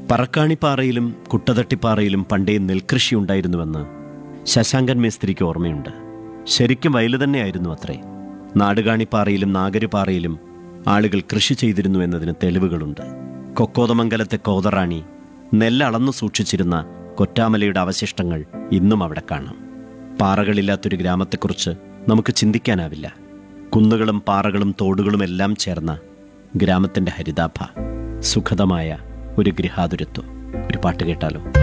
പറക്കാണിപ്പാറയിലും കുട്ടതട്ടിപ്പാറയിലും പണ്ടേ നെൽകൃഷി ഉണ്ടായിരുന്നുവെന്ന് ശശാങ്കൻ മേസ്ത്രിക്ക് ഓർമ്മയുണ്ട് ശരിക്കും വയല് തന്നെയായിരുന്നു അത്രേ നാടുകാണിപ്പാറയിലും നാഗരുപാറയിലും ആളുകൾ കൃഷി ചെയ്തിരുന്നു എന്നതിന് തെളിവുകളുണ്ട് കൊക്കോതമംഗലത്തെ കോതറാണി നെല്ലളന്നു സൂക്ഷിച്ചിരുന്ന കൊറ്റാമലയുടെ അവശിഷ്ടങ്ങൾ ഇന്നും അവിടെ കാണാം പാറകളില്ലാത്തൊരു ഗ്രാമത്തെക്കുറിച്ച് നമുക്ക് ചിന്തിക്കാനാവില്ല കുന്നുകളും പാറകളും തോടുകളും എല്ലാം ചേർന്ന ഗ്രാമത്തിൻ്റെ ഹരിതാഭ സുഖതമായ ഒരു ഗൃഹാതുരത്വം ഒരു പാട്ട് കേട്ടാലോ